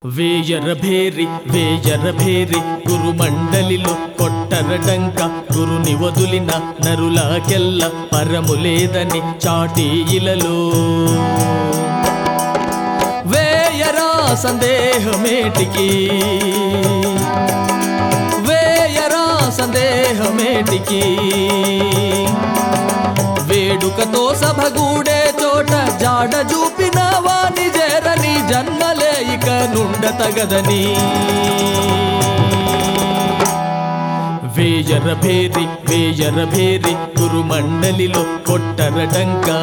వేయర భేరి వేయర భేరి గురుమండలిలో కొట్టర డంక గురుని వదులిన నరులాకెల్ల పరము లేదని చాటి ఇలలో వేయరా సందేహమేటికి వేయరా సందేహమేటికి వేడుకతో సభగూడే చోట జాడ చూపిన వాణి చేరని జన్మలే ఇక నుండ తగదని వేయర భేరి వేయర భేరి గురుమండలిలో కొట్టర డంకా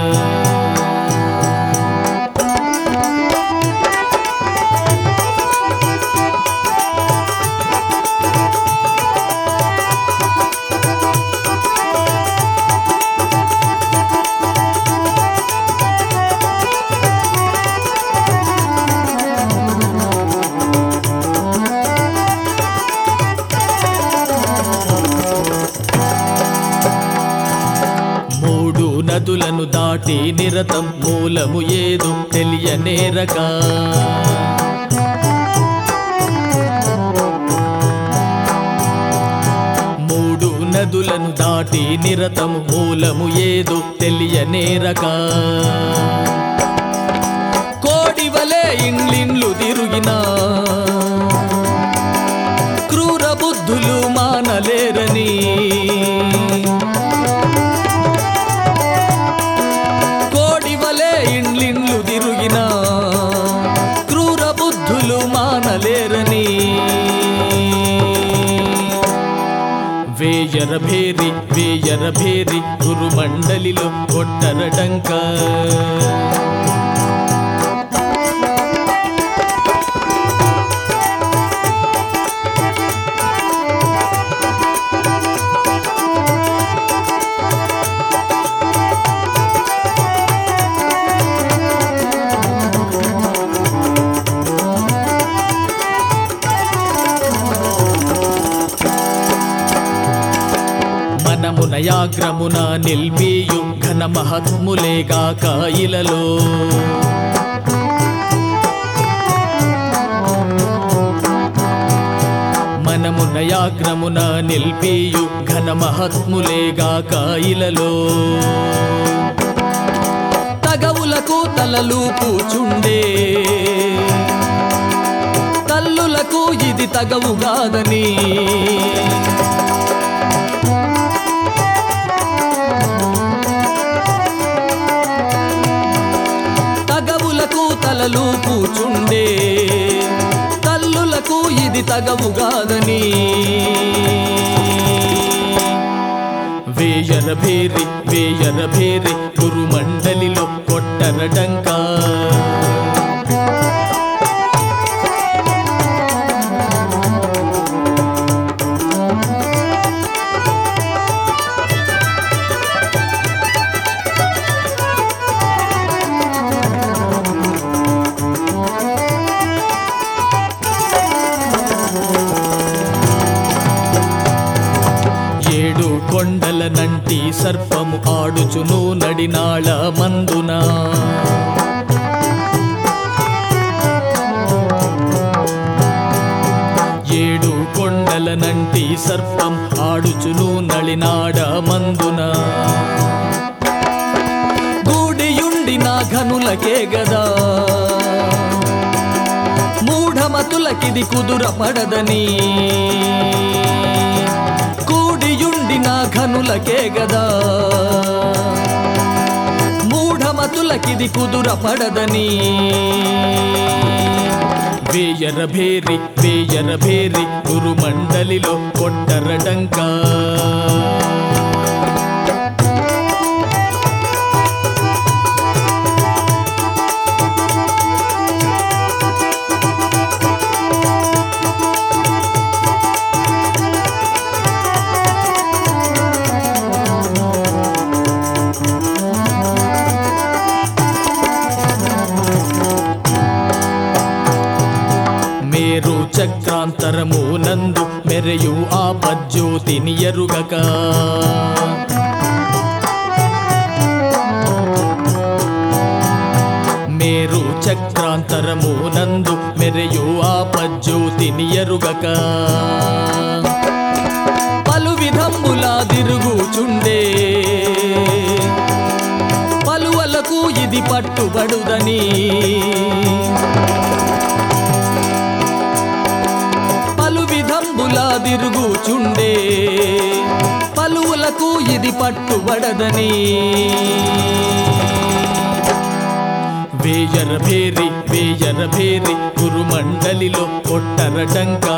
మూడు నదులను దాటి నిరతం మూలము ఏదో తెలియనేరక మూడు నదులను దాటి నిరతము మూలము ఏదో తెలియనేరక కోడివలే ఇండ్లిండ్లు తిరుగినా క్రూర బుద్ధులు మానలేరని కోడివలే ఇండ్లిండ్లు తిరుగిన క్రూర బుద్ధులు మానలేరని వేయర భేరి వేయర భేరి గురుమండలిలో కొట్టర డంకా మనమున యాగ్రమున నిల్మియు ఘన మహత్ములేగాక ఇలలో మనమున యాగ్రమున నిల్పియు ఘన మహత్ములేగాక ఇలలో తగవులకు తలలు కూచుండే తల్లులకు ఇది తగవుగాదని తగవులకు తలలు కూచుండే తల్లులకు ఇది తగవుగాదని వేయర భేరి వేయర భేరి గురుమండలిలో కొట్టర డంకా ఏడు కొండల నంటి సర్పము ఆడుచును నడినాళ మందున ఏడు కొండల నంటి సర్పం ఆడుచును నళినాడ మందున గూడియుండి నా ఘనులకే గదా మూఢమతులకిది కుదుర పడదని కూడియుండి నా ఘనులకే గదా మూఢమతులకిది కుదుర పడదని వేయర భేరి వేయర భేరి గురుమండలిలో కొట్టర డంకా మేరు చక్రాంతరము నందు మెరయు ఆ పజ్యోతిని ఎరుగక మేరు చక్రాంతరమునందు మెరయు ఆపజ్యోతిని ఎరుగక పలు విధంబులా తిరుగుచుండే పలువలకు ఇది పట్టుబడుదని పలు విధంబులా తిరుగుచుండే పలువులకు ఇది పట్టుబడదని వేయర భేరి వేయర భేరి గురుమండలిలో కొట్టరటంకా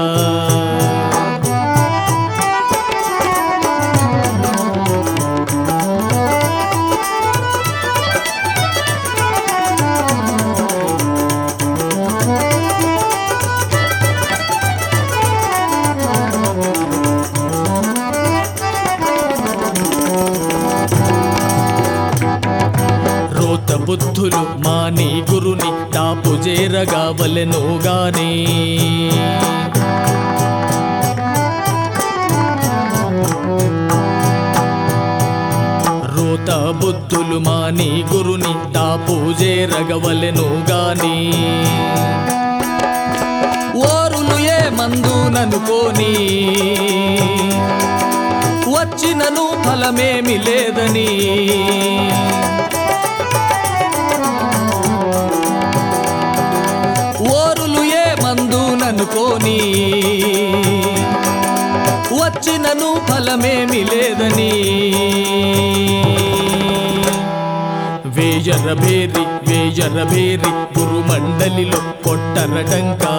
రోత బుద్ధులు మాని గురుని తాపు చేరగా వలెను గాని రోత బుద్ధులు మాని గురుని తాపు చేరగవలెను గాని ఓరులు ఏ మందుననుకోని వచ్చినను ఫలమేమి లేదని ఓరులు ఏ మందుననుకోని వచ్చినను ఫలమేమి లేదని వేయర భేరి వేయర భేరి గురుమండలిలో కొట్టరటంకా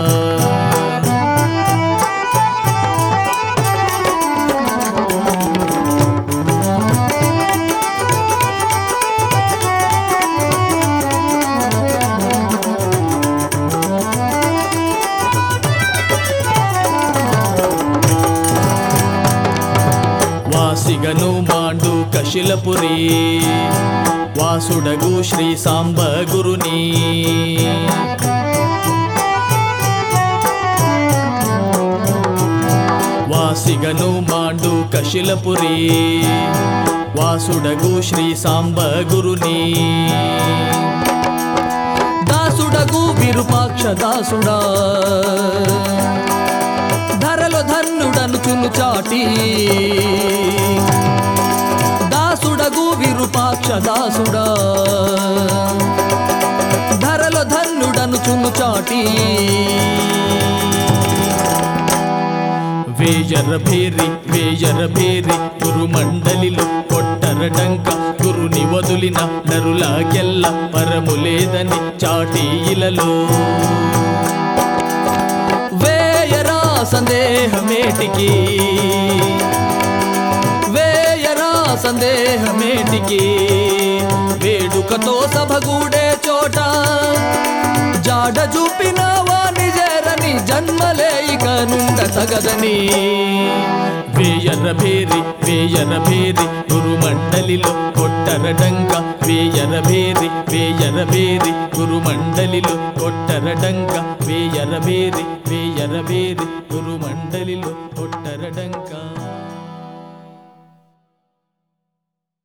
వాసిగను మాండు కశిలపురి వాసుడగు శ్రీ సాంబ గురుని వాసిగను మాండు కశిలపురి వాసుడగు శ్రీ సాంబ గురుని దాసుడగు విరూపాక్ష దాసుడా ధరలో ధన్నుడను చును చాటి దాసుడగు విరూపాక్ష దాసుడా ధరలో ధన్నుడను చును చాటి వేయర భేరి వేయర భేరి గురుమండలిలో కొట్టరటంక గురుని వదులిన నరులాకెల్ల పరము లేదని చాటి ఇలలో వేయరా సందేహమేటికి వేయరా సందేహమేటికి వేడుకతో సభగూడే చోట జాడ చూపిన వాణి చేరని జన్మలే ఇక నుండ తగదని వేయర భేరి వేయర భేరి గురుమండలిలో కొట్టరడంక వేయర భేరి వేయర భేరి గురుమండలిలో కొట్టరడంక వేయర భేరి వేయర భేరి గురుమండలిలో కొట్టరడంక